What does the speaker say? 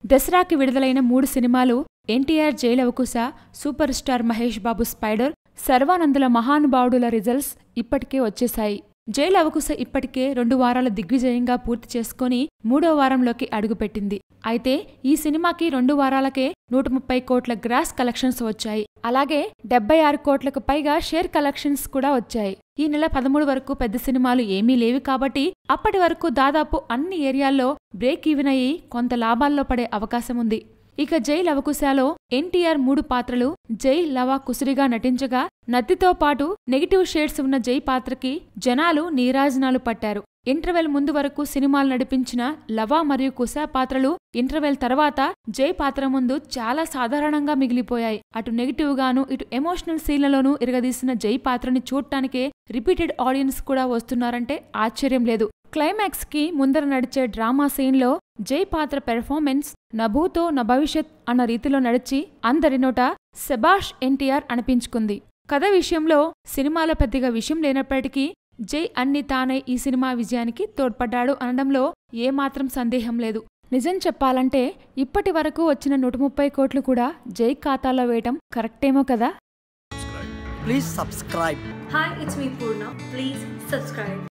దసరాకి విడుదలైన మూడు సినిమాలు NTR Jai Lava Kusa super star Mahesh Babu Spyder సర్వానందుల మహానుభావుడుల రిజల్ట్స్ ఇప్పటికే వచ్చేశాయి జైలు అవకుశ ఇప్పటికే రెండు వారాల దిగ్విజయంగా పూర్తి చేసుకుని మూడో వారంలోకి అడుగుపెట్టింది అయితే ఈ సినిమాకి రెండు వారాలకే నూట ముప్పై కోట్ల గ్రాస్ కలెక్షన్స్ వచ్చాయి అలాగే డెబ్బై ఆరు కోట్లకు పైగా షేర్ కలెక్షన్స్ కూడా వచ్చాయి ఈ నెల పదమూడు వరకు పెద్ద సినిమాలు ఏమీ లేవు కాబట్టి అప్పటి వరకు దాదాపు అన్ని ఏరియాల్లో బ్రేక్ ఈవెన్ అయ్యి కొంత లాభాల్లో పడే అవకాశం ఉంది ఇక జై లవకుశలో ఎన్టీఆర్ మూడు పాత్రలు జై లవ కుసురిగా నటించగా నత్తితో పాటు నెగిటివ్ షేడ్స్ ఉన్న జై పాత్రకి జనాలు నీరాజనాలు పట్టారు ఇంటర్వెల్ ముందు వరకు సినిమాలు నడిపించిన లవ మరియు కుశ పాత్రలు ఇంటర్వెల్ తర్వాత జై పాత్ర ముందు చాలా సాధారణంగా మిగిలిపోయాయి అటు నెగిటివ్ గాను ఇటు ఎమోషనల్ సీన్లలోనూ ఇరగదీసిన జై పాత్రని చూడటానికే రిపీటెడ్ ఆడియన్స్ కూడా వస్తున్నారంటే ఆశ్చర్యం లేదు క్లైమాక్స్ కి ముందర నడిచే డ్రామా సీన్లో జై పాత్ర పెర్ఫార్మెన్స్ నభూతో న భవిష్యత్ అన్న రీతిలో నడిచి అందరి నోట సెబాష్ ఎన్టీఆర్ అనిపించుకుంది కథ విషయంలో సినిమాలో పెద్దగా విషయం లేనప్పటికీ జై అన్ని తానై ఈ సినిమా విజయానికి తోడ్పడ్డాడు అనడంలో ఏమాత్రం సందేహం లేదు నిజం చెప్పాలంటే ఇప్పటి వరకు వచ్చిన నూట ముప్పై కోట్లు కూడా జై ఖాతాలో వేయటం కరెక్టేమో కదా Please subscribe. Hi, it's me Purna. Please subscribe.